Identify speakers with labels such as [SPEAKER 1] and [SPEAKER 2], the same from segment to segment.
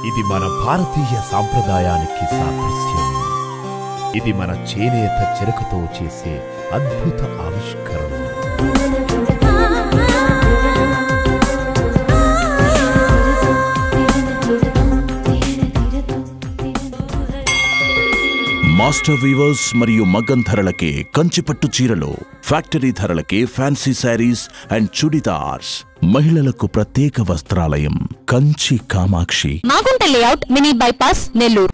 [SPEAKER 1] ఇది మన భారతీయ సాంప్రదాయానికి సాదృశ్యం ఇది మన చేనేత చెరకుతో చేసే అద్భుత ఆవిష్కరణ
[SPEAKER 2] మాస్టర్ వీవర్స్ మరియు మగ్గం ధరలకే కంచిపట్టు చీరలు ఫ్యాక్టరీ ధరలకే ఫ్యాన్సీ శారీస్ అండ్ చుడిదార్స్ మహిళలకు ప్రత్యేక వస్త్రాలయం Kanchi Kamakshi
[SPEAKER 3] Magunta layout mini bypass Nellore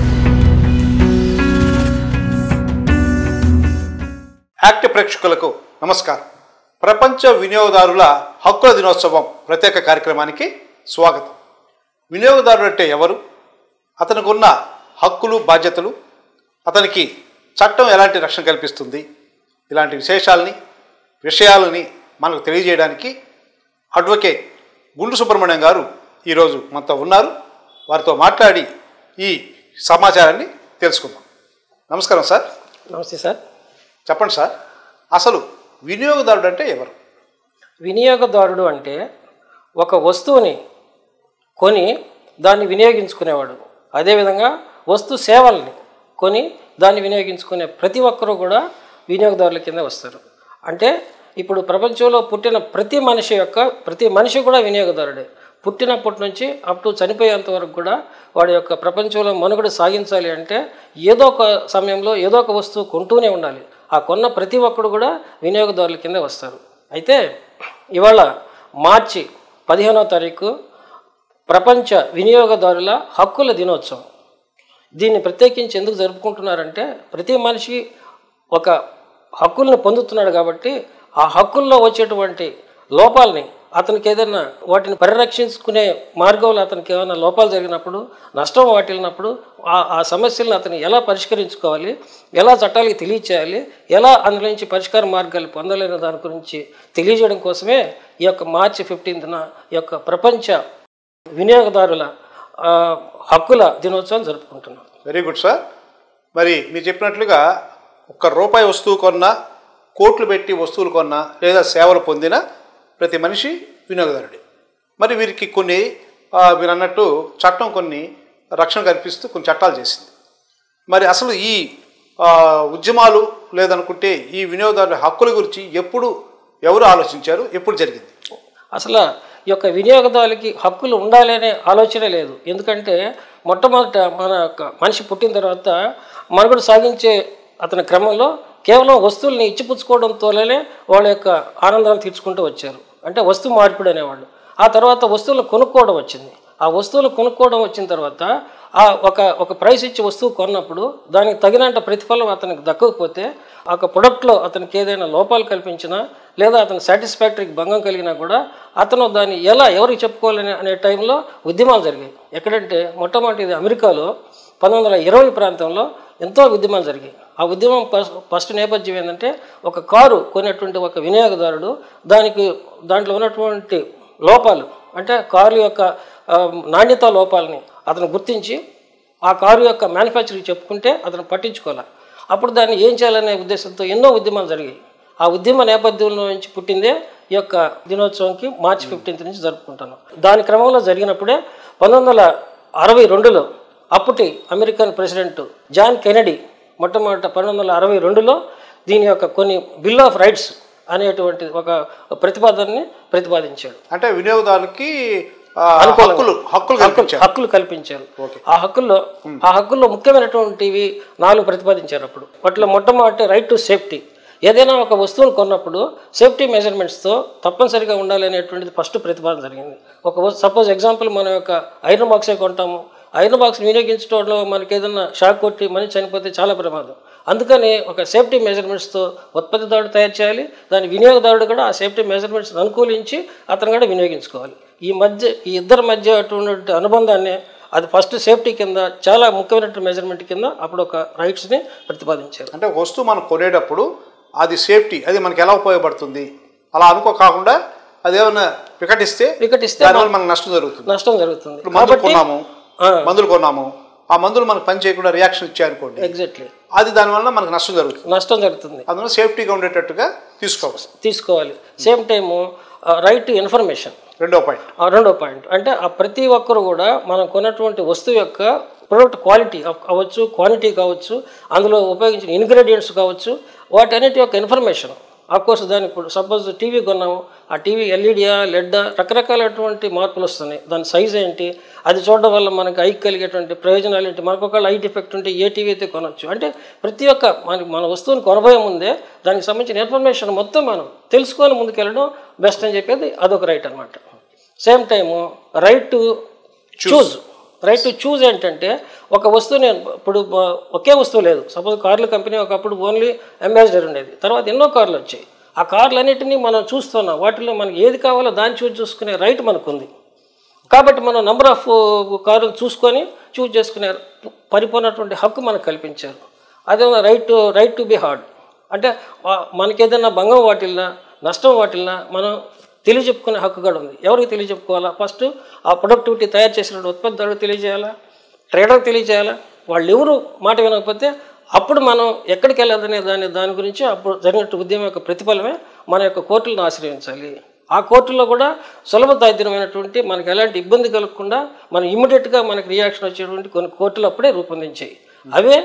[SPEAKER 4] యాక్ట్ ప్రేక్షకులకు నమస్కారం ప్రపంచ వినియోగదారుల హక్కుల దినోత్సవం ప్రత్యేక కార్యక్రమానికి స్వాగతం వినియోగదారుడు అంటే ఎవరు అతనికి ఉన్న హక్కులు బాధ్యతలు అతనికి చట్టం ఎలాంటి రక్షణ కల్పిస్తుంది ఇలాంటి విశేషాలని విషయాలని మనకు తెలియజేయడానికి అడ్వకేట్ గుండు సుబ్రహ్మణ్యం గారు ఈరోజు మనతో ఉన్నారు వారితో మాట్లాడి ఈ సమాచారాన్ని తెలుసుకుందాం నమస్కారం సార్
[SPEAKER 5] నమస్తే సార్
[SPEAKER 4] చెప్పండి సార్ అసలు వినియోగదారుడు అంటే ఎవరు
[SPEAKER 5] వినియోగదారుడు అంటే ఒక వస్తువుని కొని దాన్ని వినియోగించుకునేవాడు అదేవిధంగా వస్తు సేవల్ని కొని దాన్ని వినియోగించుకునే ప్రతి ఒక్కరూ కూడా వినియోగదారుల కింద వస్తారు అంటే ఇప్పుడు ప్రపంచంలో పుట్టిన ప్రతి మనిషి యొక్క ప్రతి మనిషి కూడా వినియోగదారుడే పుట్టినప్పటి నుంచి అప్ టు చనిపోయేంత వరకు కూడా వాడి యొక్క ప్రపంచంలో మనుగడ సాగించాలి అంటే ఏదో ఒక సమయంలో ఏదో ఒక వస్తువు కొంటూనే ఉండాలి ఆ కొన్న ప్రతి ఒక్కడు కూడా వినియోగదారుల కింద వస్తారు అయితే ఇవాళ మార్చి పదిహేనో తారీఖు ప్రపంచ వినియోగదారుల హక్కుల దినోత్సవం దీన్ని ప్రత్యేకించి ఎందుకు జరుపుకుంటున్నారంటే ప్రతి మనిషి ఒక హక్కుల్ని పొందుతున్నాడు కాబట్టి ఆ హక్కుల్లో వచ్చేటువంటి లోపాలని అతనికి ఏదైనా వాటిని పరిరక్షించుకునే మార్గంలో అతనికి ఏమైనా లోపాలు జరిగినప్పుడు నష్టం వాటిల్లినప్పుడు ఆ ఆ సమస్యలను అతను ఎలా పరిష్కరించుకోవాలి ఎలా చట్టాలకి తెలియచేయాలి ఎలా అందులో నుంచి పరిష్కార మార్గాలు పొందలేని దాని గురించి తెలియజేయడం కోసమే ఈ యొక్క మార్చి ఫిఫ్టీన్త్న ఈ యొక్క ప్రపంచ వినియోగదారుల ఆ, హక్కుల దినోత్సవం జరుపుకుంటున్నాం
[SPEAKER 4] వెరీ గుడ్ సార్ మరి మీరు చెప్పినట్లుగా ఒక్క రూపాయి వస్తువు కొన్నా కోట్లు పెట్టి వస్తువులు కొన్నా లేదా సేవలు పొందిన ప్రతి మనిషి వినియోగదారుడే మరి వీరికి కొన్ని ఆ, మీరు అన్నట్టు చట్టం కొన్ని రక్షణ కల్పిస్తూ కొన్ని చట్టాలు చేసింది మరి అసలు ఈ ఆ, ఉద్యమాలు లేదనుకుంటే ఈ వినియోగదారుల హక్కుల గురించి ఎప్పుడు ఎవరు ఆలోచించారు ఎప్పుడు జరిగింది
[SPEAKER 5] అసలు ఈ యొక్క వినియోగదారులకి హక్కులు ఉండాలి అనే ఆలోచన లేదు ఎందుకంటే మొట్టమొదట మన యొక్క మనిషి పుట్టిన తర్వాత మనుగడ సాగించే అతని క్రమంలో కేవలం వస్తువుల్ని ఇచ్చిపుచ్చుకోవడంతోనే వాళ్ళ యొక్క ఆనందాన్ని తీర్చుకుంటూ వచ్చారు అంటే వస్తువు మార్పిడి అనేవాళ్ళు ఆ తర్వాత వస్తువులు కొనుక్కోవడం వచ్చింది ఆ వస్తువులు కొనుక్కోవడం వచ్చిన తర్వాత ఆ ఒక ఒక ప్రైస్ ఇచ్చి వస్తువు కొన్నప్పుడు దానికి తగినంత ప్రతిఫలం అతనికి దక్కకపోతే ఆ యొక్క ప్రొడక్ట్లో అతనికి ఏదైనా లోపాలు కల్పించినా లేదా అతను సాటిస్ఫాక్టరీకి భంగం కలిగినా కూడా అతను దాన్ని ఎలా ఎవరికి చెప్పుకోవాలని అనే టైంలో ఉద్యమాలు జరిగాయి ఎక్కడంటే మొట్టమొదటిది అమెరికాలో పంతొమ్మిది వందల ఇరవై ప్రాంతంలో ఎంతో ఉద్యమాలు జరిగాయి ఆ ఉద్యమం ఫస్ట్ ఫస్ట్ నేపథ్యం ఏంటంటే ఒక కారు కొనేటువంటి ఒక వినియోగదారుడు దానికి దాంట్లో ఉన్నటువంటి లోపాలు అంటే కారు యొక్క ఆ, నాణ్యత లోపాలని అతను గుర్తించి ఆ కారు యొక్క మ్యానుఫ్యాక్చరింగ్ చెప్పుకుంటే అతను పట్టించుకోవాలి అప్పుడు దాన్ని ఏం చేయాలనే ఉద్దేశంతో ఎన్నో ఉద్యమాలు జరిగాయి ఆ ఉద్యమ నేపథ్యంలో నుంచి పుట్టిందే ఈ యొక్క దినోత్సవంకి మార్చి ఫిఫ్టీన్త్ నుంచి జరుపుకుంటాను దాని క్రమంలో జరిగినప్పుడే పంతొమ్మిది వందల అరవై రెండులో అప్పటి అమెరికన్ ప్రెసిడెంట్ జాన్ కెనడీ మొట్టమొదట పంతొమ్మిది వందల అరవై రెండులో దీని యొక్క కొన్ని బిల్ ఆఫ్ రైట్స్ అనేటువంటి ఒక ప్రతిపాదనని ప్రతిపాదించాడు
[SPEAKER 4] అంటే వినియోగదారులకి ఆ,
[SPEAKER 5] అనుకూలంగా.
[SPEAKER 4] హక్కులు హక్కులు
[SPEAKER 5] హక్కులు
[SPEAKER 4] కల్పించారు
[SPEAKER 5] హక్కులు కల్పించారు ఆ హక్కుల్లో ఆ హక్కుల్లో ముఖ్యమైనటువంటివి నాలుగు ప్రతిపాదించారు అప్పుడు వాటిలో మొట్టమొదటి రైట్ టు సేఫ్టీ ఏదైనా ఒక వస్తువును కొన్నప్పుడు సేఫ్టీ మెజర్మెంట్స్తో తప్పనిసరిగా ఉండాలి అనేటువంటిది ఫస్ట్ ప్రతిపాదన జరిగింది ఒక సపోజ్ ఎగ్జాంపుల్ మనం యొక్క ఐరన్ బాక్సే కొంటాము ఐరన్ బాక్స్ వినియోగించడంలో మనకి ఏదైనా షాక్ కొట్టి మనిషి చనిపోతే చాలా ప్రమాదం అందుకని ఒక సేఫ్టీ మెజర్మెంట్స్తో ఉత్పత్తిదారుడు తయారు చేయాలి దాని వినియోగదారుడు కూడా ఆ సేఫ్టీ మెజర్మెంట్స్ అనుకూలించి అతను కూడా వినియోగించుకోవాలి ఈ మధ్య ఈ ఇద్దరి మధ్య అటువంటి అనుబంధాన్ని అది ఫస్ట్ సేఫ్టీ కింద చాలా ముఖ్యమైనటువంటి మెజర్మెంట్ కింద అప్పుడు ఒక రైట్స్ని ప్రతిపాదించారు
[SPEAKER 4] అంటే ఒక వస్తువు మనం కొనేటప్పుడు అది సేఫ్టీ అది మనకి ఎలా ఉపయోగపడుతుంది అలా అనుకో కాకుండా అదేమన్నా వికటిస్తే
[SPEAKER 5] వికటిస్తే
[SPEAKER 4] దానివల్ల మనకు నష్టం జరుగుతుంది
[SPEAKER 5] నష్టం జరుగుతుంది
[SPEAKER 4] ఇప్పుడు మందులు కొన్నాము
[SPEAKER 5] ఆ.
[SPEAKER 4] మందులు కొన్నాము ఆ మందులు మనకు పని చేయకుండా రియాక్షన్ ఇచ్చాయనుకోండి
[SPEAKER 5] ఎగ్జాక్ట్లీ
[SPEAKER 4] అది దానివల్ల మనకు నష్టం జరుగుతుంది
[SPEAKER 5] నష్టం జరుగుతుంది
[SPEAKER 4] అందువల్ల సేఫ్టీగా ఉండేటట్టుగా తీసుకోవాలి
[SPEAKER 5] తీసుకోవాలి same time right to information
[SPEAKER 4] రెండో పాయింట్
[SPEAKER 5] ఆ రెండో పాయింట్ అంటే ఆ ప్రతి ఒక్కరు కూడా మనం కొన్నటువంటి వస్తువు యొక్క ప్రొడక్ట్ క్వాలిటీ కావచ్చు క్వాంటిటీ కావచ్చు అందులో ఉపయోగించిన ఇంగ్రీడియంట్స్ కావచ్చు వాటన్నిటి యొక్క ఇన్ఫర్మేషన్ కోర్స్ దాని ఇప్పుడు సపోజ్ టీవీ కొన్నాము ఆ టీవీ ఎల్ఈడియా లెడ్డా రకరకాలైనటువంటి మార్పులు వస్తున్నాయి దాని సైజ్ ఏంటి అది చూడడం వల్ల మనకి ఐకి కలిగేటువంటి ప్రయోజనాలు ఏంటి మనకు ఒకవేళ ఐ డిఫెక్ట్ ఉంటే ఏ టీవీ అయితే కొనొచ్చు అంటే ప్రతి ఒక్క మన మన వస్తువుని కొనబోయే ముందే దానికి సంబంధించిన ఇన్ఫర్మేషన్ మొత్తం మనం తెలుసుకొని ముందుకెళ్ళడం బెస్ట్ అని చెప్పేది అదొక రైట్ అనమాట same time right to choose right to choose ఏంటంటే ఒక వస్తువు నేను ఇప్పుడు బ- ఒకే వస్తువు లేదు సపోజ్ కార్ల కంపెనీ ఒకప్పుడు ఓన్లీ అంబాసిడర్ ఉండేది తర్వాత ఎన్నో కార్లు వచ్చాయి ఆ కార్లన్నిటినీ మనం చూస్తున్నాం వాటిలో మనకి ఏది కావాలో దాన్ని చూసి చూసుకునే రైట్ మనకు ఉంది కాబట్టి మనం నంబర్ ఆఫ్ కార్లు చూసుకొని చూజ్ చేసుకునే పరిపూర్ణటువంటి హక్కు మనకు కల్పించారు అదే right right to be heard అంటే ఆ- మనకి ఏదైనా భంగం వాటిల్లా నష్టం వాటిల్లా మనం తెలియజెప్పుకునే హక్కు కూడా ఉంది ఎవరికి తెలియజెప్పుకోవాలా ఫస్ట్ ఆ ప్రొడక్టివిటీ తయారు చేసిన ఉత్పత్తిదారులకు తెలియజేయాలా ట్రేడర్కి తెలియజేయాలా వాళ్ళు ఎవరు మాట వినకపోతే అప్పుడు మనం ఎక్కడికి వెళ్ళాలనే దాని దాని గురించి అప్పుడు జరిగినట్టు ఉద్యమం యొక్క ప్రతిఫలమే మన యొక్క కోర్టులను ఆశ్రయించాలి ఆ కోర్టులో కూడా సులభ దాధ్యమైనటువంటి మనకి ఎలాంటి ఇబ్బంది కలగకుండా మనం ఇమ్మీడియట్గా మనకి రియాక్షన్ వచ్చేటువంటి కొన్ని కోర్టులు అప్పుడే రూపొందించాయి అవే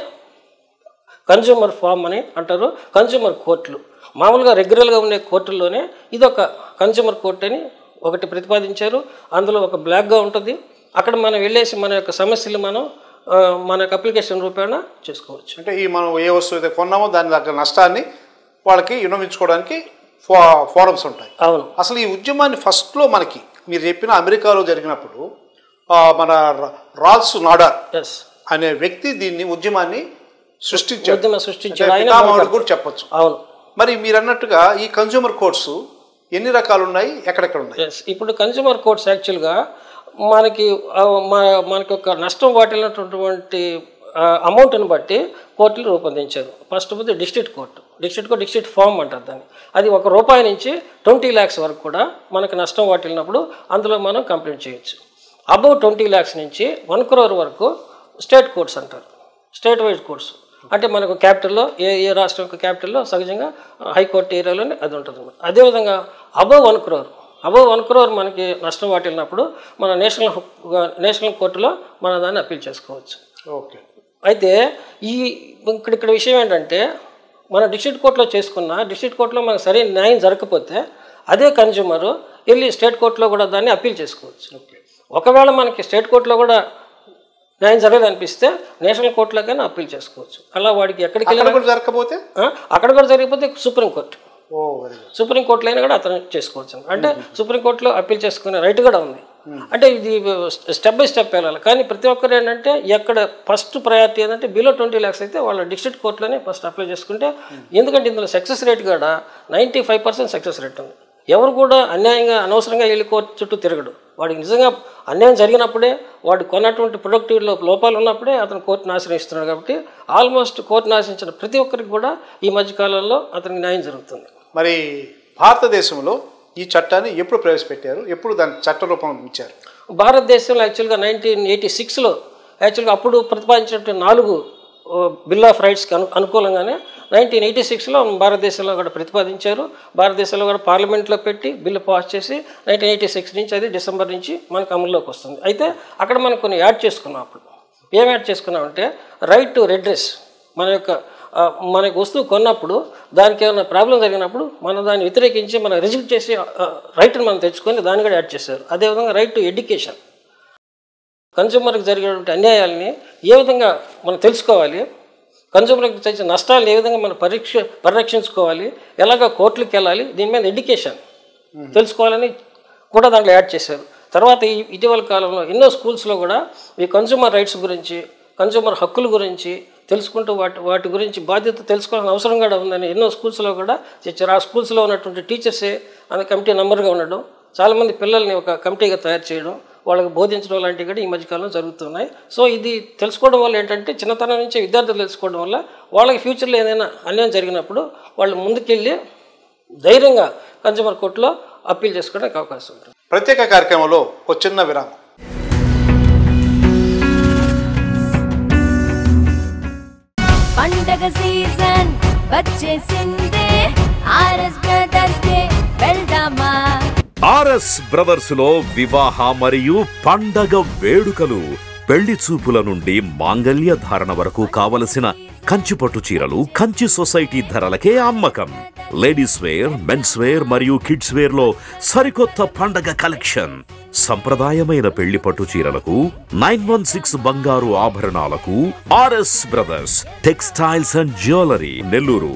[SPEAKER 5] కన్జ్యూమర్ ఫామ్ అని అంటారు కన్జ్యూమర్ కోర్టులు మామూలుగా రెగ్యులర్గా ఉండే కోర్టుల్లోనే ఇదొక కన్జ్యూమర్ కోర్ట్ అని ఒకటి ప్రతిపాదించారు అందులో ఒక బ్లాక్గా ఉంటుంది అక్కడ మనం వెళ్ళేసి మన యొక్క సమస్యలు మనం ఆ, మన యొక్క అప్లికేషన్ రూపేణ చేసుకోవచ్చు
[SPEAKER 4] అంటే ఈ మనం ఏ వస్తువు అయితే కొన్నామో దాని దగ్గర నష్టాన్ని వాళ్ళకి వినవించుకోవడానికి ఫో ఫోరమ్స్ ఉంటాయి
[SPEAKER 5] అవును
[SPEAKER 4] అసలు ఈ ఉద్యమాన్ని ఫస్ట్లో మనకి మీరు చెప్పిన అమెరికాలో జరిగినప్పుడు ఆ, మన రా- రాల్స్ నాడార్
[SPEAKER 5] ఎస్
[SPEAKER 4] అనే వ్యక్తి దీన్ని ఉద్యమాన్ని సృష్టించాడు
[SPEAKER 5] ఉద్యమం సృష్టించాడు ఆయన
[SPEAKER 4] పితామహుడు కూడా చెప్పొచ్చు
[SPEAKER 5] అవును
[SPEAKER 4] మరి మీరు అన్నట్టుగా ఈ కన్జ్యూమర్ కోర్ట్స్ ఎన్ని రకాలు ఉన్నాయి ఎక్కడెక్కడ ఉన్నాయి
[SPEAKER 5] ఎస్ ఇప్పుడు కన్జ్యూమర్ కోర్ట్స్ యాక్చువల్గా మనకి ఆ, మన- మనకి ఒక నష్టం వాటిల్లినటువంటి అమౌంట్ని బట్టి కోర్టులు రూపొందించారు ఫస్ట్ పోతే district court district court district forum అంటారు దాన్ని అది ఒక రూపాయి నుంచి ట్వంటీ ల్యాక్స్ వరకు కూడా మనకి నష్టం వాటిల్లినప్పుడు అందులో మనం కంప్లైంట్ చేయొచ్చు అబౌవ్ ట్వంటీ ల్యాక్స్ నుంచి వన్ క్రోర్ వరకు స్టేట్ కోర్ట్స్ అంటారు స్టేట్ వైజ్ కోర్ట్స్ అంటే మనకు క్యాపిటల్లో ఏ ఏ రాష్ట్రం యొక్క క్యాపిటల్లో సహజంగా హైకోర్టు ఏరియాలోనే అది ఉంటుంది అనమాట అదేవిధంగా above one crore above one crore మనకి నష్టం వాటిల్లినప్పుడు మన నేషనల్ నేషనల్ కోర్టులో మన దాన్ని అప్పీల్ చేసుకోవచ్చు
[SPEAKER 4] ఓకే
[SPEAKER 5] అయితే ఈ ఇక్కడ ఇక్కడ విషయం ఏంటంటే మన డిస్ట్రిక్ట్ కోర్టులో చేసుకున్న డిస్ట్రిక్ట్ కోర్టులో మనకు సరైన న్యాయం జరగకపోతే అదే కన్జ్యూమరు వెళ్ళి స్టేట్ కోర్టులో కూడా దాన్ని అప్పీల్ చేసుకోవచ్చు ఒకవేళ మనకి స్టేట్ కోర్టులో కూడా న్యాయం జరగదనిపిస్తే నేషనల్ కోర్టులోకైనా అప్పీల్ చేసుకోవచ్చు అలా వాడికి ఎక్కడికి
[SPEAKER 4] అక్కడ
[SPEAKER 5] వెళ్ళినా
[SPEAKER 4] కూడా జరగకపోతే
[SPEAKER 5] ఆ, అక్కడ కూడా జరిగిపోతే సుప్రీంకోర్టు
[SPEAKER 4] ఓ వెరీ గుడ్
[SPEAKER 5] సుప్రీంకోర్టులో అయినా కూడా అతను చేసుకోవచ్చు అంటే సుప్రీంకోర్టులో అప్పీల్ చేసుకునే రైట్ కూడా ఉంది అంటే ఇది స్టెప్ బై స్టెప్ వెళ్ళాలి కానీ ప్రతి ఒక్కరు ఏంటంటే ఎక్కడ ఫస్ట్ ప్రయారిటీ ఏంటంటే బిలో ట్వంటీ ల్యాక్స్ అయితే వాళ్ళ డిస్ట్రిక్ట్ కోర్టులోనే ఫస్ట్ అప్లై చేసుకుంటే ఎందుకంటే ఇందులో సక్సెస్ రేట్ కూడా ninety five percent success rate ఉంది ఎవరు కూడా అన్యాయంగా అనవసరంగా వెళ్ళి కోర్టు చుట్టూ తిరగడు వాడికి నిజంగా అన్యాయం జరిగినప్పుడే వాడు కొన్నటువంటి ప్రొడక్టివిటీలో లోపాలు ఉన్నప్పుడే అతను కోర్టును ఆశ్రయిస్తున్నాడు కాబట్టి ఆల్మోస్ట్ కోర్టును ఆశ్రయించిన ప్రతి ఒక్కరికి కూడా ఈ మధ్యకాలంలో అతనికి న్యాయం జరుగుతుంది
[SPEAKER 4] మరి భారతదేశంలో ఈ చట్టాన్ని ఎప్పుడు ప్రవేశపెట్టారు ఎప్పుడు దాని చట్ట రూపం ఇచ్చారు
[SPEAKER 5] భారతదేశంలో యాక్చువల్గా నైన్టీన్ ఎయిటీ సిక్స్లో యాక్చువల్గా అప్పుడు ప్రతిపాదించినటువంటి నాలుగు బిల్ ఆఫ్ రైట్స్కి అను అనుకూలంగానే నైన్టీన్ ఎయిటీ సిక్స్లో భారతదేశంలో కూడా ప్రతిపాదించారు భారతదేశంలో కూడా పార్లమెంట్లో పెట్టి బిల్లు పాస్ చేసి నైన్టీన్ ఎయిటీ సిక్స్ నుంచి అది డిసెంబర్ నుంచి మనకు అమల్లోకి వస్తుంది అయితే అక్కడ మనం కొన్ని యాడ్ చేసుకున్నాం అప్పుడు ఏం యాడ్ చేసుకున్నామంటే రైట్ టు రెడ్రెస్ మన యొక్క ఆ, మనకి వస్తువు కొన్నప్పుడు దానికి ఏమైనా ప్రాబ్లం జరిగినప్పుడు మనం దాన్ని వ్యతిరేకించి మనం రిజెక్ట్ చేసి రైట్ని మనం తెచ్చుకొని దాన్ని కూడా యాడ్ చేశారు అదేవిధంగా రైట్ టు ఎడ్యుకేషన్ కన్జ్యూమర్కి జరిగేటువంటి అన్యాయాలని ఏ విధంగా మనం తెలుసుకోవాలి కన్జ్యూమర్కి తెచ్చిన నష్టాలను ఏ విధంగా మనం పరీక్ష పరిరక్షించుకోవాలి ఎలాగ కోర్టులకు వెళ్ళాలి దీని మీద ఎడ్యుకేషన్ తెలుసుకోవాలని కూడా దాంట్లో యాడ్ చేశారు తర్వాత ఈ ఇటీవల కాలంలో ఎన్నో స్కూల్స్లో కూడా ఈ కన్జ్యూమర్ రైట్స్ గురించి కన్జ్యూమర్ హక్కుల గురించి తెలుసుకుంటూ వాటి వాటి గురించి బాధ్యత తెలుసుకోవాల్సిన అవసరం కూడా ఉందని ఎన్నో స్కూల్స్లో కూడా చేశారు ఆ స్కూల్స్లో ఉన్నటువంటి టీచర్సే అనే కమిటీ నంబర్గా ఉండడం చాలామంది పిల్లల్ని ఒక కమిటీగా తయారు చేయడం వాళ్ళకి బోధించడం లాంటివి కూడా ఈ మధ్యకాలంలో జరుగుతున్నాయి సో ఇది తెలుసుకోవడం వల్ల ఏంటంటే చిన్నతనం నుంచి విద్యార్థులు తెలుసుకోవడం వల్ల వాళ్ళకి ఫ్యూచర్లో ఏదైనా అన్యాయం జరిగినప్పుడు వాళ్ళు ముందుకెళ్ళి ధైర్యంగా కన్జ్యూమర్ కోర్టులో అప్పీల్ చేసుకోవడానికి అవకాశం ఉంటుంది
[SPEAKER 4] ప్రత్యేక కార్యక్రమంలో ఒక చిన్న విరామం
[SPEAKER 6] పండగ సీజన్ వచ్చేసిందే ఆర్ఎస్ బ్రదర్స్ డే వెళ్దామా
[SPEAKER 2] ఆర్ఎస్
[SPEAKER 1] ఆర్ఎస్ బ్రదర్స్ లో వివాహ మరియు పండగ వేడుకలు పెళ్లి చూపుల నుండి మాంగళ్య ధారణ వరకు కావలసిన కంచి పట్టు చీరలు కంచి సొసైటీ ధరలకే అమ్మకం లేడీస్ వేర్ మెన్స్ వేర్ మరియు కిడ్స్ వేర్ లో సరికొత్త పండగ కలెక్షన్ సంప్రదాయమైన పెళ్లి పట్టు చీరలకు నైన్ వన్ సిక్స్ బంగారు ఆభరణాలకు RS brothers textiles and jewellery Nellore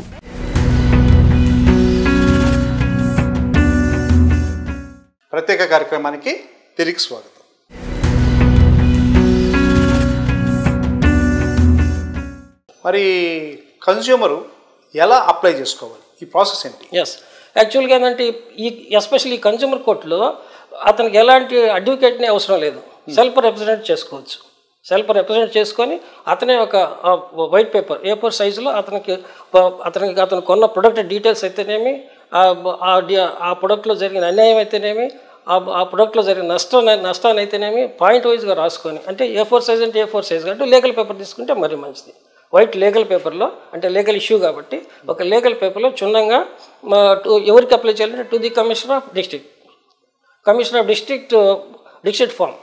[SPEAKER 4] ప్రత్యేక కార్యక్రమానికి తిరిగి స్వాగతం మరి కన్జ్యూమరు ఎలా అప్లై చేసుకోవాలి ఈ ప్రాసెస్ ఏంటి
[SPEAKER 5] ఎస్ యాక్చువల్గా ఏంటంటే ఈ ఎస్పెషల్లీ కన్జ్యూమర్ కోర్టులో అతనికి ఎలాంటి అడ్వకేట్ని అవసరం లేదు సెల్ఫ్ రిప్రజెంట్ చేసుకోవచ్చు సెల్ఫ్ రిప్రజెంట్ చేసుకొని అతనే ఒక వైట్ పేపర్ ఏ ఫోర్ సైజులో అతనికి ప- అతనికి అతను కొన్న ప్రొడక్ట్ డీటెయిల్స్ అయితేనేమి ఆ- ఆ డి- ఆ ప్రొడక్ట్లో జరిగిన అన్యాయం అయితేనేమి ఆ ఆ ప్రొడక్ట్లో జరిగిన నష్టం నష్టాన్ని అయితేనేమి పాయింట్ వైజ్గా రాసుకొని అంటే ఏ ఫోర్ సైజ్ అంటే ఏ ఫోర్ సైజ్ అంటే లీగల్ పేపర్ తీసుకుంటే మరీ మంచిది వైట్ లీగల్ పేపర్లో అంటే లీగల్ ఇష్యూ కాబట్టి ఒక లీగల్ పేపర్లో క్షుణ్ణంగా మా టు- ఎవరికి అప్లై చేయాలంటే to the commissioner of district commissioner of district district forum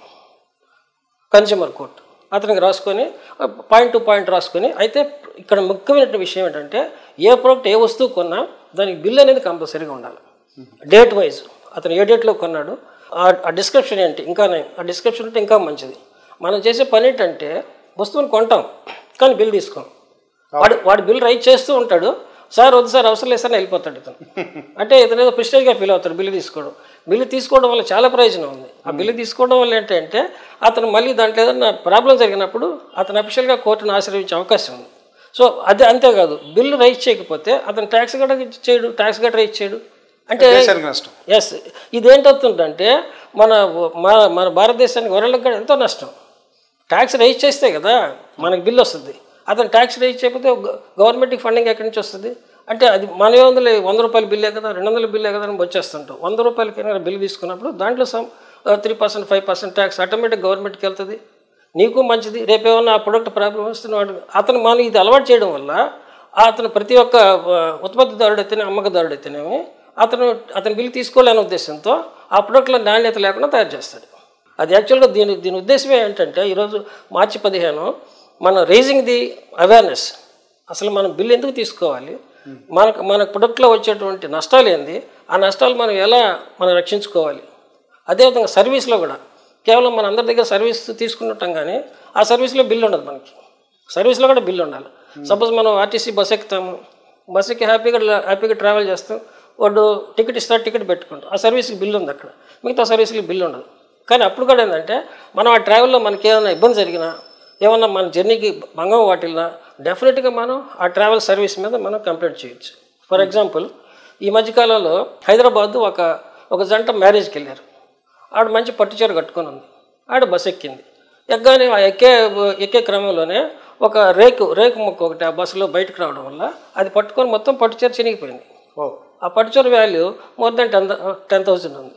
[SPEAKER 5] consumer court అతనికి రాసుకొని పాయింట్ టు పాయింట్ రాసుకొని అయితే ఇక్కడ ముఖ్యమైన విషయం ఏంటంటే ఏ ప్రోడక్ట్ ఏ వస్తువు కొన్నా దానికి బిల్ అనేది కంపల్సరీగా ఉండాలి డేట్ వైజ్ అతను ఏ డేట్లో కొన్నాడు ఆ- ఆ డిస్క్రిప్షన్ ఏంటి ఇంకా నయం. ఆ డిస్క్రిప్షన్ ఉంటే ఇంకా మంచిది మనం చేసే పని ఏంటంటే వస్తువుని కొంటాం కానీ బిల్ తీసుకోం వాడు వాడు బిల్ రైట్ చేస్తూ ఉంటాడు సార్ వద్దు సార్ అవసరం లేదు సార్ అని వెళ్ళిపోతాడు ఇతను అంటే ఇతను ఏదో ప్రిస్టేజ్గా ఫీల్ అవుతాడు బిల్లు తీసుకోవడం బిల్లు తీసుకోవడం వల్ల చాలా ప్రయోజనం ఉంది ఆ బిల్లు తీసుకోవడం వల్ల ఏంటంటే అతను మళ్ళీ దాంట్లో ఏదైనా ప్రాబ్లం జరిగినప్పుడు అతను అఫిషియల్గా కోర్టును ఆశ్రయించే అవకాశం ఉంది సో అదే అంతేకాదు బిల్లు రైట్ చేయకపోతే అతను ట్యాక్స్ గట్రా చేయడు ట్యాక్స్ గట్రా రైట్ చేయడు అంటే
[SPEAKER 4] దేశానికి నష్టం
[SPEAKER 5] ఎస్ ఇదేంటవుతుందంటే మన మన మన భారతదేశానికి వరల్డ్కి కూడా ఎంతో నష్టం ట్యాక్స్ రైజ్ చేస్తే కదా మనకి బిల్ వస్తుంది అతను ట్యాక్స్ రైజ్ చేయకపోతే గ- గవర్నమెంట్కి ఫండింగ్ ఎక్కడి నుంచి వస్తుంది అంటే అది మన వందల వంద రూపాయల బిల్లే కదా రెండు వందల బిల్లే కదా అని వచ్చేస్తుంటాం వంద రూపాయలకి బిల్ తీసుకున్నప్పుడు దాంట్లో some three percent five percent tax automatic గవర్నమెంట్కి వెళ్తుంది నీకు మంచిది రేపు ఏమన్నా ఆ ప్రొడక్ట్ ప్రాబ్లం వస్తుంది వాడు అతను మనం ఇది అలవాటు చేయడం వల్ల ఆ అతను ప్రతి ఒక్క ఆ, ఉత్పత్తిదారుడు అయితేనే అమ్మకదారుడు అయితేనేమి అతను అతని బిల్ తీసుకోలేని ఉద్దేశంతో ఆ ప్రొడక్ట్లో నాణ్యత లేకుండా తయారు చేస్తాడు అది యాక్చువల్గా దీని దీని ఉద్దేశం ఏంటంటే ఈరోజు మార్చి పదిహేను మన రేజింగ్ ది అవేర్నెస్ అసలు మనం బిల్ ఎందుకు తీసుకోవాలి మనకు మన ప్రొడక్ట్లో వచ్చేటువంటి నష్టాలు ఏంది ఆ నష్టాలు మనం ఎలా మనం రక్షించుకోవాలి అదేవిధంగా సర్వీస్లో కూడా కేవలం మన అందరి దగ్గర సర్వీస్ తీసుకుంటాం కానీ ఆ సర్వీస్లో బిల్ ఉండదు మనకి సర్వీస్లో కూడా బిల్ ఉండాలి సపోజ్ మనం ఆర్టీసీ బస్ ఎక్కుతాము బస్ ఎక్కి హ్యాపీగా హ్యాపీగా ట్రావెల్ చేస్తాం వాడు టికెట్ ఇస్తాడు టికెట్ పెట్టుకుంటాం ఆ సర్వీస్కి బిల్ ఉంది అక్కడ మిగతా సర్వీస్కి బిల్ ఉండదు కానీ అప్పుడు కూడా ఏంటంటే మనం ఆ ట్రావెల్లో మనకి ఏమైనా ఇబ్బంది జరిగినా ఏమన్నా మన జర్నీకి భంగం వాటిల్లా డెఫినెట్గా మనం ఆ ట్రావెల్ సర్వీస్ మీద మనం కంప్లైంట్ చేయొచ్చు ఫర్ ఎగ్జాంపుల్ ఈ మధ్యకాలంలో హైదరాబాద్ ఒక ఒక జంట మ్యారేజ్కి వెళ్ళారు ఆవిడ మంచి పట్టు చీర కట్టుకొని ఉంది ఆవిడ బస్ ఎక్కింది ఎక్కగానే ఆ ఎక్కే ఎక్కే క్రమంలోనే ఒక రేకు రేకు ముక్క ఒకటి ఆ బస్సులో బయటకు రావడం వల్ల అది పట్టుకొని మొత్తం పట్టు చీర చినిగిపోయింది
[SPEAKER 4] ఓ
[SPEAKER 5] ఆ పట్టు చీర value more than ten ten thousand ఉంది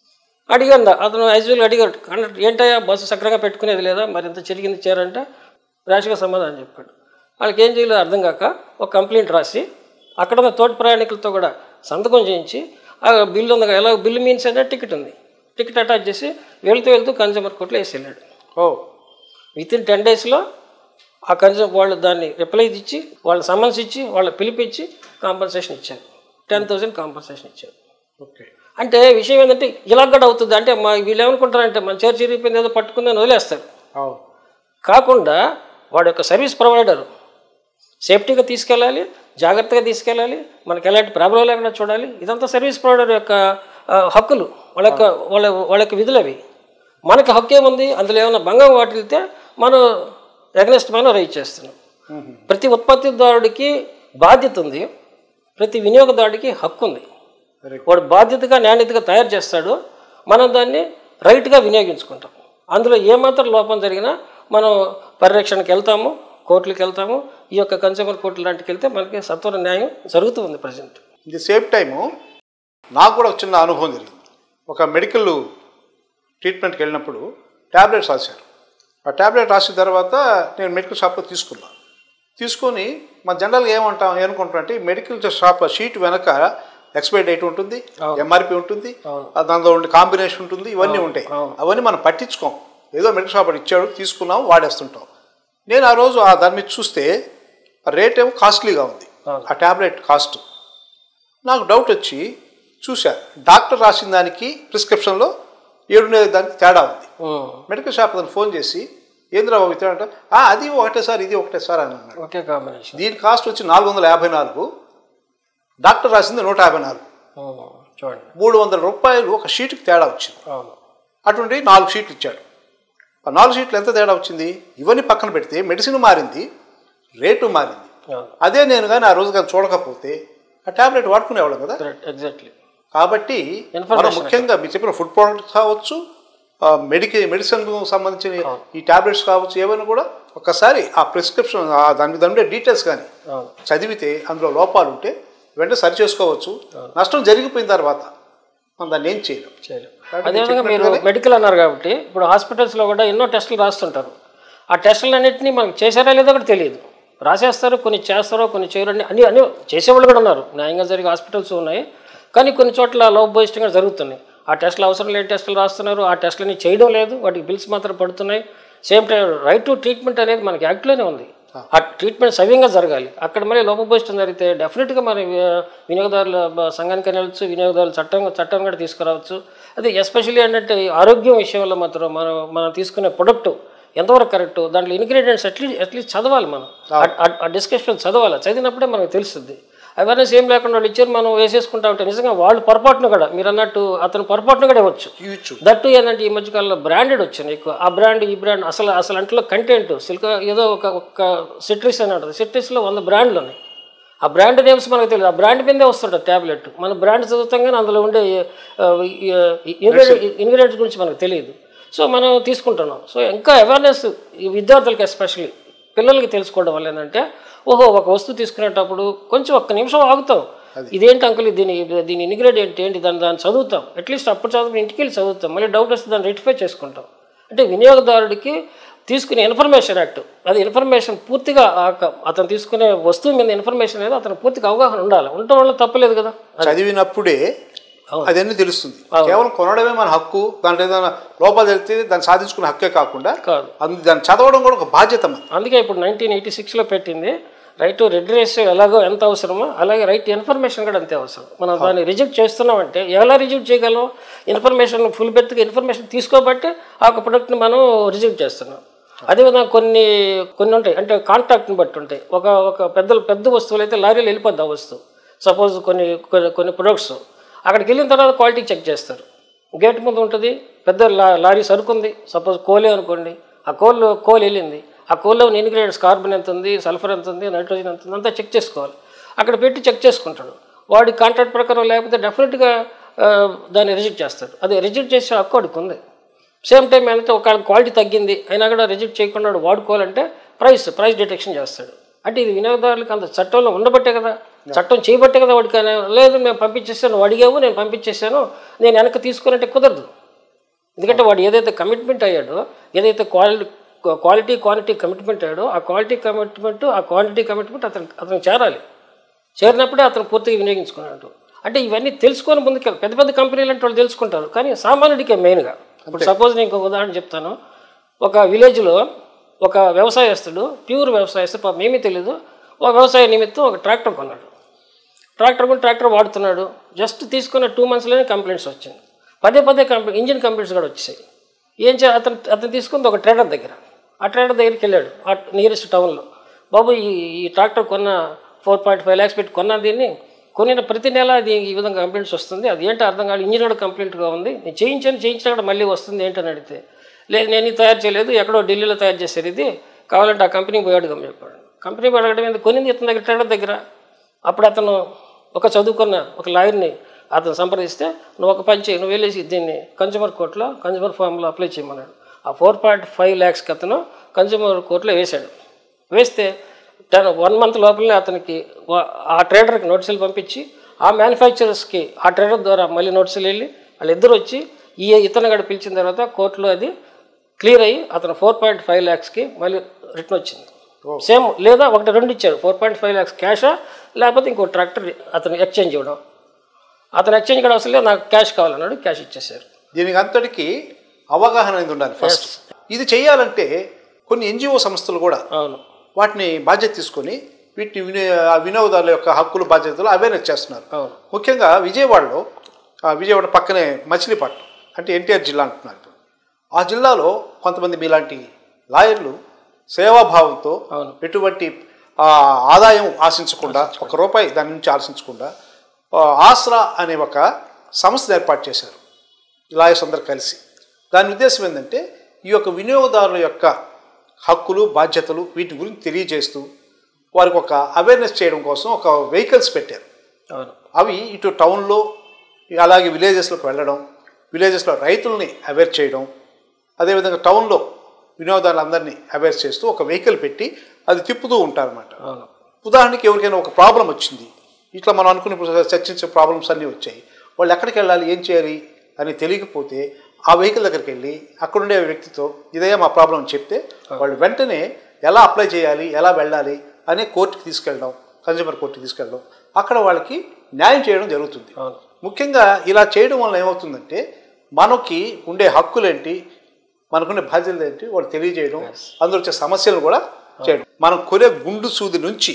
[SPEAKER 5] అడిగాను అతను యాజువల్గా అడిగాడు "కండక్టర్, ఏంటయ్యా బస్సు సక్రంగా పెట్టుకునేది లేదా మరి ఇంత చిరిగింది చీర అంటే ర్యాష్గా సమాధానం చెప్పాడు వాళ్ళకి ఏం చేయాలో అర్థం కాక ఒక కంప్లైంట్ రాసి అక్కడ ఉన్న తోటి ప్రయాణికులతో కూడా సంతకం చేయించి ఆ బిల్లు ఉంది కదా, ఎలా బిల్లు మీన్స్ అంటే టికెట్ ఉంది టికెట్ అటాచ్ చేసి వెళ్తూ వెళ్తూ కన్జ్యూమర్ కోర్టులో వేసి వెళ్ళాడు
[SPEAKER 4] ఓ
[SPEAKER 5] విత్ ఇన్ టెన్ డేస్లో ఆ కన్జ్యూమర్ వాళ్ళు దాన్ని రిప్లై ఇచ్చి వాళ్ళ సమన్స్ ఇచ్చి వాళ్ళ పిలిపించి కాంపన్సేషన్ ఇచ్చారు టెన్ థౌసండ్ కాంపన్సేషన్ ఇచ్చారు
[SPEAKER 4] ఓకే
[SPEAKER 5] అంటే విషయం ఏంటంటే ఇలా కూడా అవుతుంది అంటే మా వీళ్ళు ఏమనుకుంటారంటే మన చీర చిరిగిపోయింది ఏదో పట్టుకుందని వదిలేస్తారు
[SPEAKER 4] ఓ
[SPEAKER 5] కాకుండా వాడి యొక్క సర్వీస్ ప్రొవైడర్ సేఫ్టీగా తీసుకెళ్ళాలి జాగ్రత్తగా తీసుకెళ్ళాలి మనకి ఎలాంటి ప్రాబ్లం లేకుండా చూడాలి ఇదంతా సర్వీస్ ప్రొవైడర్ యొక్క ఆ, హక్కులు వాళ్ళ యొక్క వాళ్ళ వాళ్ళ యొక్క విధులు అవి మనకి హక్కు ఏముంది అందులో ఏమైనా భంగం వాటిల్తే మనం ఎగనెస్ట్ మనం రైట్ చేస్తున్నాం ప్రతి ఉత్పత్తిదారుడికి బాధ్యత ఉంది ప్రతి వినియోగదారుడికి హక్కు ఉంది
[SPEAKER 4] Very
[SPEAKER 5] వాడు బాధ్యతగా నాణ్యతగా తయారు చేస్తాడు మనం దాన్ని రైట్గా వినియోగించుకుంటాం అందులో ఏమాత్రం లోపం జరిగినా మనం పరిరక్షణకి వెళ్తాము కోర్టులకు వెళ్తాము ఈ యొక్క కన్స్యూమర్ కోర్టు లాంటికి వెళ్తే మనకి సత్వర న్యాయం జరుగుతూ ఉంది ప్రజెంట్
[SPEAKER 4] ది సేమ్ టైము నాకు కూడా ఒక చిన్న అనుభవం జరిగింది ఒక మెడికల్ ట్రీట్మెంట్కి వెళ్ళినప్పుడు ట్యాబ్లెట్స్ రాశారు ఆ ట్యాబ్లెట్ రాసిన తర్వాత నేను మెడికల్ షాప్లో తీసుకున్నాను తీసుకొని మా జనరల్గా ఏమంటాం ఏమనుకుంటాం అంటే ఈ మెడికల్ షాప్ షీట్ వెనక ఎక్స్పైరీ డేట్ ఉంటుంది ఎంఆర్పి ఉంటుంది ఆ దాంట్లో ఉండే కాంబినేషన్ ఉంటుంది ఇవన్నీ ఉంటాయి అవన్నీ మనం పట్టించుకోం ఏదో మెడికల్ షాప్ వాడు ఇచ్చాడు తీసుకున్నాం వాడేస్తుంటాం నేను ఆ రోజు ఆ దాని మీద చూస్తే రేట్ ఏమో కాస్ట్లీగా ఉంది ఆ ట్యాబ్లెట్ కాస్ట్ నాకు డౌట్ వచ్చి చూశా డాక్టర్ రాసిన దానికి ప్రిస్క్రిప్షన్లో ఏడున్నర దానికి తేడా ఉంది
[SPEAKER 5] ఉమ్.
[SPEAKER 4] మెడికల్ షాప్ అతను ఫోన్ చేసి ఏంద్రా బాబు ఇతడు అంటే "ఆ, అది ఒకటే సార్ ఇది ఒకటే సార్ అని అన్నాడు
[SPEAKER 5] ఒకే కాంబినేషన్
[SPEAKER 4] దీని కాస్ట్ వచ్చి నాలుగు వందల యాభై నాలుగు డాక్టర్ రాసింది నూట యాభై నాలుగు
[SPEAKER 5] ఉమ్. చూడండి
[SPEAKER 4] మూడు వందల రూపాయలు ఒక షీట్కి తేడా వచ్చింది
[SPEAKER 5] అవును
[SPEAKER 4] అటువంటి నాలుగు షీట్లు ఇచ్చాడు ఆ నాలుగు షీట్లు ఎంత తేడా వచ్చింది ఇవన్నీ పక్కన పెడితే మెడిసిన్ మారింది రేటు మారింది
[SPEAKER 5] అవును
[SPEAKER 4] అదే నేను కానీ ఆ రోజు కానీ చూడకపోతే ఆ ట్యాబ్లెట్ వాడుకునేవాళ్ళం కదా
[SPEAKER 5] కరెక్ట్ ఎగ్జాక్ట్లీ
[SPEAKER 4] కాబట్టి
[SPEAKER 5] Information
[SPEAKER 4] మనం ముఖ్యంగా మీరు చెప్పిన ఫుడ్ ప్రోడక్ట్స్ కావచ్చు మెడికే మెడిసిన్ సంబంధించిన ఈ టాబ్లెట్స్ కావచ్చు ఏవైనా కూడా ఒక్కసారి ఆ ప్రిస్క్రిప్షన్ దాని మీద ఉండే డీటెయిల్స్ కానీ
[SPEAKER 5] అవును
[SPEAKER 4] చదివితే అందులో లోపాలు ఉంటే వెంటనే సరి చేసుకోవచ్చు నష్టం జరిగిపోయిన తర్వాత మనం దాన్ని ఏం చేయలేం
[SPEAKER 5] చేయలేం
[SPEAKER 4] కాబట్టి
[SPEAKER 5] అదేవిధంగా మీరు
[SPEAKER 4] చెప్పినట్టుగానే-
[SPEAKER 5] మెడికల్ అన్నారు కాబట్టి ఇప్పుడు హాస్పిటల్స్లో కూడా ఎన్నో టెస్టులు రాస్తుంటారు ఆ టెస్టులు అన్నింటినీ మనకు చేశారా లేదో కూడా తెలియదు రాసేస్తారు కొన్ని చేస్తారో కొన్ని చేయరు అని అన్ని అన్ని చేసేవాళ్ళు కూడా ఉన్నారు న్యాయంగా జరిగే హాస్పిటల్స్ ఉన్నాయి కానీ కొన్ని చోట్ల లోపభూయిష్టంగా జరుగుతున్నాయి ఆ టెస్టులు అవసరం లేని టెస్టులు రాస్తున్నారు ఆ టెస్టులని చేయడం లేదు వాటికి బిల్స్ మాత్రం పడుతున్నాయి same time right to treatment అనేది మనకి యాక్ట్లోనే ఉంది ఆ ట్రీట్మెంట్ సవ్యంగా జరగాలి అక్కడ మళ్ళీ లోపభూయిష్టం జరిగితే డెఫినెట్గా మన వి- వినియోగదారుల బ- సంఘానికి వెళ్ళవచ్చు వినియోగదారుల చట్టం చట్టం కూడా తీసుకురావచ్చు అదే ఎస్పెషల్లీ ఏంటంటే ఈ ఆరోగ్యం విషయంలో మాత్రం మనం మనం తీసుకునే ప్రొడక్ట్ ఎంతవరకు కరెక్ట్ దాంట్లో ఇంగ్రీడియంట్స్ అట్లీస్ట్ అట్లీస్ట్ చదవాలి మనం ఆ- ఆ- ఆ డిస్కషన్ చదవాలి చదివినప్పుడే మనకు తెలుస్తుంది అవేర్నెస్ ఏం లేకుండా వాళ్ళు ఇచ్చారు మనం వేసేసుకుంటా ఉంటే నిజంగా వాళ్ళు పొరపాటును కూడా మీరు అన్నట్టు అతను పొరపాటును కూడా ఇవ్వచ్చు
[SPEAKER 4] ఇవ్వచ్చు
[SPEAKER 5] దట్టు ఏంటంటే ఈ మధ్యకాలంలో బ్రాండెడ్ వచ్చింది ఎక్కువ ఆ బ్రాండ్ ఈ బ్రాండ్ అసలు అసలు అంట్లో కంటెంట్ సిల్క్ ఏదో ఒక ఒక సిట్రిస్ అని ఉంటుంది సిట్రిస్లో వంద బ్రాండ్లు ఉన్నాయి ఆ బ్రాండ్ నేమ్స్ మనకు తెలియదు ఆ బ్రాండ్ మీదే వస్తుంటుంది ట్యాబ్లెట్ మన బ్రాండ్ చదువుతాం కానీ అందులో ఉండే ఇంగ్రీడియంట్స్ గురించి మనకు తెలియదు సో మనం తీసుకుంటున్నాం సో ఇంకా అవేర్నెస్ ఈ విద్యార్థులకి ఎస్పెషల్లీ పిల్లలకి తెలుసుకోవడం వల్ల ఏంటంటే ఓహో ఒక వస్తువు తీసుకునేటప్పుడు కొంచెం ఒక్క నిమిషం ఆగుతాం ఇదేంటి అంకుల్ దీని దీని ఇంగ్రీడియంట్ ఏంటి దాన్ని దాన్ని చదువుతాం అట్లీస్ట్ అప్పుడు చదువు ఇంటికి వెళ్ళి చదువుతాం మళ్ళీ డౌట్ వస్తే దాన్ని రెక్టిఫై చేసుకుంటాం అంటే వినియోగదారుడికి తీసుకునే ఇన్ఫర్మేషన్ యాక్ట్ అది ఇన్ఫర్మేషన్ పూర్తిగా ఆ క- అతను తీసుకునే వస్తువు మీద ఇన్ఫర్మేషన్ అనేది అతను పూర్తిగా అవగాహన ఉండాలి ఉండటం వల్ల తప్పలేదు కదా
[SPEAKER 4] చదివినప్పుడే అదన్నీ తెలుస్తుంది కేవలం కొనడమే మన హక్కు దాంట్లో ఏదైనా లోపాలు జరిగితే దాన్ని సాధించుకునే హక్కే కాకుండా
[SPEAKER 5] కాదు
[SPEAKER 4] అందు దాన్ని చదవడం కూడా ఒక బాధ్యత మన
[SPEAKER 5] అందుకే ఇప్పుడు నైన్టీన్ ఎయిటీ సిక్స్లో పెట్టింది రైట్ టు రెడ్రెస్ ఎలాగో ఎంత అవసరమో అలాగే రైట్ ఇన్ఫర్మేషన్ కూడా అంతే అవసరం మనం దాన్ని రిజెక్ట్ చేస్తున్నామంటే ఎలా రిజెక్ట్ చేయగలం ఇన్ఫర్మేషన్ ఫుల్ బెర్త్గా ఇన్ఫర్మేషన్ తీసుకోబట్టి ఆ ఒక ప్రొడక్ట్ని మనం రిజెక్ట్ చేస్తున్నాం అదేవిధంగా కొన్ని కొన్ని ఉంటాయి అంటే కాంట్రాక్ట్ని బట్టి ఉంటాయి ఒక ఒక పెద్ద పెద్ద వస్తువులు అయితే లారీలు వెళ్ళిపోద్ది ఆ వస్తువు సపోజ్ కొన్ని కొన్ని కొన్ని ప్రొడక్ట్స్ అక్కడికి వెళ్ళిన తర్వాత క్వాలిటీ చెక్ చేస్తారు గేట్ ముందు ఉంటుంది పెద్ద లా లారీ సరుకుంది సపోజ్ కోలే అనుకోండి ఆ కోల్ కోల్ వెళ్ళింది ఆ కోల్లో ఉన్న ఇంగ్రీడియంట్స్ కార్బన్ ఎంత ఉంది సల్ఫర్ ఎంత ఉంది నైట్రోజన్ ఎంత ఉంది అంతా చెక్ చేసుకోవాలి అక్కడ పెట్టి చెక్ చేసుకుంటాడు వాడి కాంట్రాక్ట్ ప్రకారం లేకపోతే డెఫినెట్గా ఆ, దాన్ని రిజెక్ట్ చేస్తాడు అది రిజెక్ట్ చేసే హక్కు వాడికి ఉంది సేమ్ టైం ఏంటంటే ఒక క్వాలిటీ తగ్గింది అయినా కూడా రిజెక్ట్ చేయకుండా వాడు వాడుకోవాలంటే ప్రైస్ ప్రైస్ డిటెక్షన్ చేస్తాడు అంటే ఇది వినియోగదారులకు అంత చట్టంలో ఉండబట్టే కదా చట్టం చేయబట్టే కదా వాడికి ఆయన, లేదు మేము పంపించేసాను నువ్వు అడిగావు నేను పంపించేసాను నేను వెనక్కి తీసుకున్నట్టే కుదరదు ఎందుకంటే వాడు ఏదైతే కమిట్మెంట్ అయ్యాడో ఏదైతే క్వాలిటీ క్వాలిటీ క్వాంటిటీ కమిట్మెంట్ అయ్యాడో ఆ క్వాలిటీ కమిట్మెంట్ ఆ క్వాంటిటీ కమిట్మెంట్ అతను అతనికి చేరాలి చేరినప్పుడే అతను పూర్తిగా వినియోగించుకున్నట్టు అంటే ఇవన్నీ తెలుసుకొని ముందుకెళ్ళి పెద్ద పెద్ద కంపెనీలు అంటే వాళ్ళు తెలుసుకుంటారు కానీ సామాన్యుడికే మెయిన్గా ఇప్పుడు సపోజ్ నేను ఇంకొక ఉదాహరణ చెప్తాను ఒక విలేజ్లో ఒక వ్యవసాయస్తుడు ప్యూర్ వ్యవసాయస్తుడు పాపం ఏమీ తెలియదు ఒక వ్యవసాయ నిమిత్తం ఒక ట్రాక్టర్ కొన్నాడు ట్రాక్టర్ కూడా ట్రాక్టర్ వాడుతున్నాడు జస్ట్ తీసుకున్న టూ మంత్స్లోనే కంప్లైంట్స్ వచ్చింది పదే పదే కంప్లైంట్ ఇంజిన్ కంప్లైంట్స్ కూడా వచ్చాయి ఏం చే అతను అతను తీసుకుంది ఒక ట్రేడర్ దగ్గర ఆ ట్రేడర్ దగ్గరికి వెళ్ళాడు ఆ నియరెస్ట్ టౌన్లో బాబు ఈ ఈ ట్రాక్టర్ కొన్న ఫోర్ పాయింట్ ఫైవ్ ల్యాక్స్ పెట్టి కొన్నా దీన్ని కొనిన ప్రతి నెల అది ఈ విధంగా కంప్లైంట్స్ వస్తుంది అది ఏంటో అర్థం కాదు ఇంజిన్ కూడా కంప్లైంట్గా ఉంది నేను చేయించాను చేయించినా కూడా మళ్ళీ వస్తుంది ఏంటని అడిగితే లేదు నేను ఇది తయారు చేయలేదు ఎక్కడో ఢిల్లీలో తయారు చేశారు ఇది కావాలంటే ఆ కంపెనీకి పోయాడు గమ్మ చెప్పాడు కంపెనీ అడగడం ఎందుకు కొనింది ఇతని దగ్గర ట్రేడర్ దగ్గర అప్పుడు అతను ఒక చదువుకున్న ఒక లాయర్ని అతను సంప్రదిస్తే నువ్వు ఒక పని చేయి నువ్వు వెళ్ళేసి దీన్ని కన్జ్యూమర్ కోర్టులో కన్జ్యూమర్ ఫామ్లో అప్లై చేయమన్నాడు ఆ ఫోర్ పాయింట్ ఫైవ్ ల్యాక్స్కి అతను కన్జ్యూమర్ కోర్టులో వేశాడు వేస్తే తను వన్ మంత్ లోపలనే అతనికి వా- ఆ ట్రేడర్కి నోటీసులు పంపించి ఆ మ్యానుఫ్యాక్చరర్స్కి ఆ ట్రేడర్ ద్వారా మళ్ళీ నోటీసులు వెళ్ళి వాళ్ళిద్దరు వచ్చి ఈ ఇతను గడ పిలిచిన తర్వాత కోర్టులో అది క్లియర్ అయ్యి అతను ఫోర్ పాయింట్ ఫైవ్ ల్యాక్స్కి మళ్ళీ రిటర్న్ వచ్చింది సేమ్ లేదా ఒకటి రెండు ఇచ్చారు ఫోర్ పాయింట్ ఫైవ్ ల్యాక్స్ క్యాషా లేకపోతే ఇంకో ట్రాక్టర్ అతను ఎక్స్చేంజ్ ఇవ్వడం అతను ఎక్స్చేంజ్ కూడా అవసరం లేదు నాకు క్యాష్ కావాలన్నాడు క్యాష్ ఇచ్చేసారు
[SPEAKER 4] దీనికి అంతటికి అవగాహన అనేది ఉండాలి ఫస్ట్ ఇది చేయాలంటే కొన్ని ఎన్జిఓ సంస్థలు కూడా
[SPEAKER 5] అవును
[SPEAKER 4] వాటిని బాధ్యత తీసుకొని వీటిని విని ఆ వినియోగదారుల యొక్క హక్కులు బాధ్యతలు అవేర్నెస్ చేస్తున్నారు
[SPEAKER 5] అవును
[SPEAKER 4] ముఖ్యంగా విజయవాడలో ఆ విజయవాడ పక్కనే మచిలీపట్నం అంటే ఎన్టీఆర్ జిల్లా అంటున్నారు ఇప్పుడు. ఆ జిల్లాలో కొంతమంది మీలాంటి లాయర్లు సేవాభావంతో
[SPEAKER 5] అవును.
[SPEAKER 4] ఎటువంటి ఆ, ఆదాయం ఆశించకుండా ఒక రూపాయి దాని నుంచి ఆశించకుండా ఆ, ఆసరా అనే ఒక సంస్థను ఏర్పాటు చేశారు లాయర్స్ అందరు కలిసి దాని ఉద్దేశం ఏంటంటే ఈ యొక్క వినియోగదారుల యొక్క హక్కులు బాధ్యతలు వీటి గురించి తెలియజేస్తూ వారికి ఒక అవేర్నెస్ చేయడం కోసం ఒక వెహికల్స్ పెట్టారు
[SPEAKER 5] అవును
[SPEAKER 4] అవి ఇటు టౌన్లో అలాగే విలేజెస్లోకి వెళ్ళడం విలేజెస్లో రైతుల్ని అవేర్ చేయడం అదేవిధంగా టౌన్లో వినియోగదారులందరినీ అవేర్ చేస్తూ ఒక వెహికల్ పెట్టి అది తిప్పుతూ ఉంటారన్నమాట
[SPEAKER 5] అవును
[SPEAKER 4] ఉదాహరణకి ఎవరికైనా ఒక ప్రాబ్లం వచ్చింది ఇట్లా మనం అనుకునే చర్చించే ప్రాబ్లమ్స్ అన్నీ వచ్చాయి వాళ్ళు ఎక్కడికి వెళ్ళాలి ఏం చేయాలి అని తెలియకపోతే ఆ వెహికల్ దగ్గరికి వెళ్ళి అక్కడుండే వ్యక్తితో ఇదే మా ప్రాబ్లం అని చెప్తే వాళ్ళు వెంటనే ఎలా అప్లై చేయాలి ఎలా వెళ్ళాలి అనే కోర్టుకి తీసుకెళ్ళడం కన్జ్యూమర్ కోర్టుకి తీసుకెళ్ళడం అక్కడ వాళ్ళకి న్యాయం చేయడం జరుగుతుంది
[SPEAKER 5] అవును
[SPEAKER 4] ముఖ్యంగా ఇలా చేయడం వల్ల ఏమవుతుందంటే మనకి ఉండే హక్కులేంటి మనకున్న బాధ్యతలు ఏంటి వాళ్ళు తెలియజేయడం అందులో వచ్చే సమస్యలు కూడా చేయడం మనం కొనే గుండు సూది నుంచి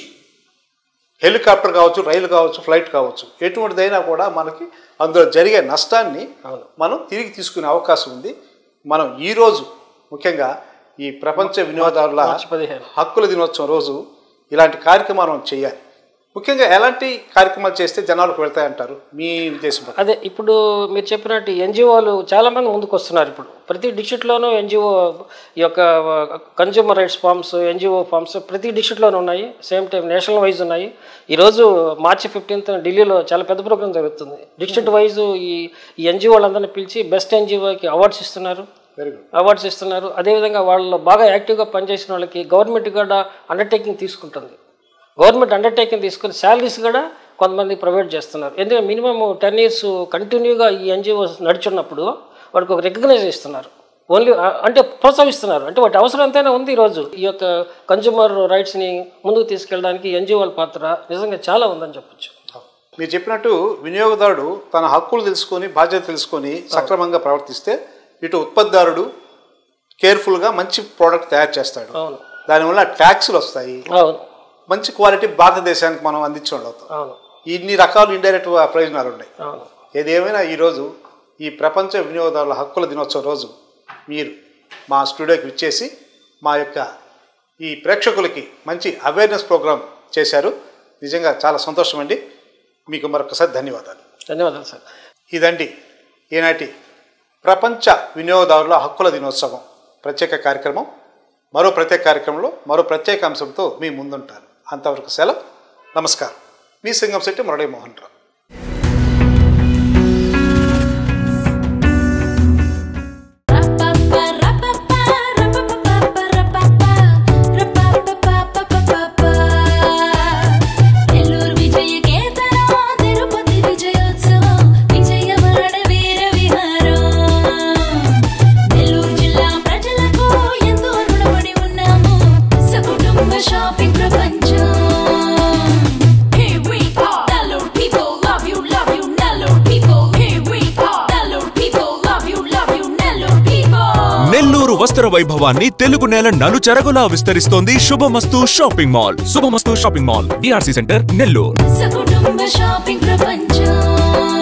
[SPEAKER 4] హెలికాప్టర్ కావచ్చు రైలు కావచ్చు ఫ్లైట్ కావచ్చు ఎటువంటిదైనా కూడా మనకి అందులో జరిగే నష్టాన్ని
[SPEAKER 5] అవును.
[SPEAKER 4] మనం తిరిగి తీసుకునే అవకాశం ఉంది మనం ఈరోజు ముఖ్యంగా ఈ ప్రపంచ వినోదారుల
[SPEAKER 5] మార్చి పదిహేను.
[SPEAKER 4] హక్కుల దినోత్సవం రోజు ఇలాంటి కార్యక్రమాలు మనం చేయాలి ముఖ్యంగా ఎలాంటి కార్యక్రమాలు చేస్తే జనాలకు వెళ్తాయంటారు మీ ఉద్దేశం ప్రకారం?
[SPEAKER 5] అదే ఇప్పుడు మీరు చెప్పినట్టు ఎన్జిఓలు చాలామంది ముందుకు వస్తున్నారు ఇప్పుడు ప్రతి డిస్ట్రిక్ట్లోనూ ఎన్జిఓ ఈ యొక్క consumer rights forums NGO forums ప్రతి డిస్ట్రిక్ట్లోనూ ఉన్నాయి సేమ్ టైం నేషనల్ వైజ్ ఉన్నాయి ఈరోజు మార్చి ఫిఫ్టీన్త్ ఢిల్లీలో చాలా పెద్ద ప్రోగ్రామ్ జరుగుతుంది డిస్ట్రిక్ట్ వైజ్ ఈ ఈ ఎన్జిఓలందరినీ పిలిచి బెస్ట్ ఎన్జిఓకి అవార్డ్స్ ఇస్తున్నారు
[SPEAKER 4] వెరీ గుడ్
[SPEAKER 5] అవార్డ్స్ ఇస్తున్నారు అదేవిధంగా వాళ్ళు బాగా యాక్టివ్గా పనిచేసిన వాళ్ళకి గవర్నమెంట్ కూడా అండర్టేకింగ్ తీసుకుంటుంది గవర్నమెంట్ అండర్టేకింగ్ తీసుకుని శాలరీస్ కూడా కొంతమంది ప్రొవైడ్ చేస్తున్నారు ఎందుకంటే మినిమం టెన్ ఇయర్స్ కంటిన్యూగా ఈ ఎన్జిఓస్ నడుచున్నప్పుడు వాడికి ఒక రికగ్నైజ్ ఇస్తున్నారు ఓన్లీ అంటే ప్రోత్సహిస్తున్నారు అంటే వాటి అవసరం ఎంతైనా ఉంది ఈరోజు ఈ యొక్క కన్జ్యూమర్ రైట్స్ని ముందుకు తీసుకెళ్ళడానికి ఎన్జిఓల పాత్ర నిజంగా చాలా ఉందని చెప్పొచ్చు
[SPEAKER 4] మీరు చెప్పినట్టు వినియోగదారుడు తన హక్కులు తెలుసుకొని బాధ్యత తెలుసుకొని సక్రమంగా ప్రవర్తిస్తే ఇటు ఉత్పత్తిదారుడు కేర్ఫుల్గా మంచి ప్రోడక్ట్ తయారు చేస్తాడు
[SPEAKER 5] అవును
[SPEAKER 4] దానివల్ల ట్యాక్సులు వస్తాయి
[SPEAKER 5] అవును
[SPEAKER 4] మంచి క్వాలిటీ భారతదేశానికి మనం అందించడం అవుతాం
[SPEAKER 5] అవును
[SPEAKER 4] ఇన్ని రకాలు ఇండైరెక్ట్ ప్రయోజనాలు ఉన్నాయి
[SPEAKER 5] అవును
[SPEAKER 4] ఏదేమైనా ఈరోజు ఈ ప్రపంచ వినియోగదారుల హక్కుల దినోత్సవం రోజు మీరు మా స్టూడియోకి విచ్చేసి మా యొక్క ఈ ప్రేక్షకులకి మంచి అవేర్నెస్ ప్రోగ్రామ్ చేశారు నిజంగా చాలా సంతోషం అండి మీకు మరొకసారి ధన్యవాదాలు
[SPEAKER 5] ధన్యవాదాలు సార్
[SPEAKER 4] ఇదండి ఈనాటి ప్రపంచ వినియోగదారుల హక్కుల దినోత్సవం ప్రత్యేక కార్యక్రమం మరో ప్రత్యేక కార్యక్రమంలో మరో ప్రత్యేక అంశంతో మీ ముందుంటాను అంతవరకు సెలవు నమస్కారం మీ సింగం శెట్టి మురళీ మోహన్ రావు
[SPEAKER 6] నెల్లూరు విజయ కేతనం తిరుపతి విజయోత్సవం విజయవాడ వీర విహారం నెల్లూరు జిల్లా ప్రజలకు ఎంతో రుణపడి ఉన్నాము సకుటుంబ షాపింగ్ ప్రపంచం Here we are, Nellore people love you, love you, Nellore people. Here we are, Nellore people love you, love you, Nellore people.
[SPEAKER 7] Nellore వస్త్ర వైభవాన్ని తెలుగు నేల నలుచెరగులా విస్తరిస్తోంది Shubhamastu shopping mall Shubhamastu shopping mall DRC centre Nellore
[SPEAKER 6] సకుటుంబ షాపింగ్ ప్రపంచం